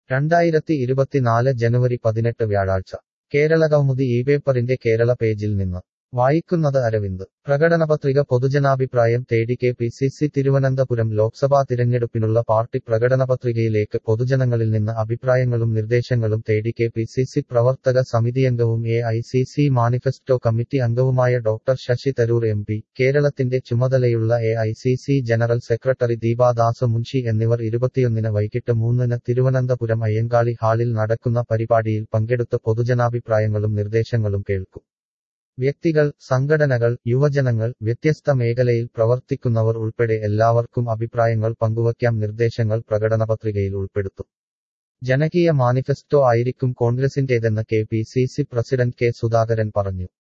രണ്ടായിരത്തി ഇരുപത്തിനാല് ജനുവരി പതിനെട്ട് വ്യാഴാഴ്ച കേരള കൗമുദി ഈ പേപ്പറിന്റെ കേരള പേജിൽ നിന്ന് വായിക്കുന്നത് അരവിന്ദ് പ്രകടനപത്രിക പൊതുജനാഭിപ്രായം തേടി K P C C Thiruvananthapuram Lok Sabha തിരഞ്ഞെടുപ്പിനുള്ള party പ്രകടനപത്രികയിലേക്ക് പൊതുജനങ്ങളിൽ നിന്ന് അഭിപ്രായങ്ങളും നിർദ്ദേശങ്ങളും തേടി കെ പി സി സി പ്രവർത്തക സമിതിയംഗവും A I C C manifesto committee അംഗവുമായ doctor Sasi Tharoor M P കേരളത്തിന്റെ ചുമതലയുള്ള A I C C general secretary Deepa Das Munshi എന്നിവർ ഇരുപത്തിയൊന്നിന് വൈകിട്ട് മൂന്നിന് തിരുവനന്തപുരം അയ്യങ്കാളി ഹാളിൽ നടക്കുന്ന പരിപാടിയിൽ പങ്കെടുത്ത് പൊതുജനാഭിപ്രായങ്ങളും നിർദ്ദേശങ്ങളും കേൾക്കും വ്യക്തികൾ സംഘടനകൾ യുവജനങ്ങൾ വ്യത്യസ്ത മേഖലയിൽ പ്രവർത്തിക്കുന്നവർ ഉൾപ്പെടെ എല്ലാവർക്കും അഭിപ്രായങ്ങൾ പങ്കുവയ്ക്കാം നിർദ്ദേശങ്ങൾ പ്രകടനപത്രികയിൽ ഉൾപ്പെടുത്തും ജനകീയ മാനിഫെസ്റ്റോ ആയിരിക്കും കോൺഗ്രസിന്റേതെന്ന് K P C C president K Sudhakaran പറഞ്ഞു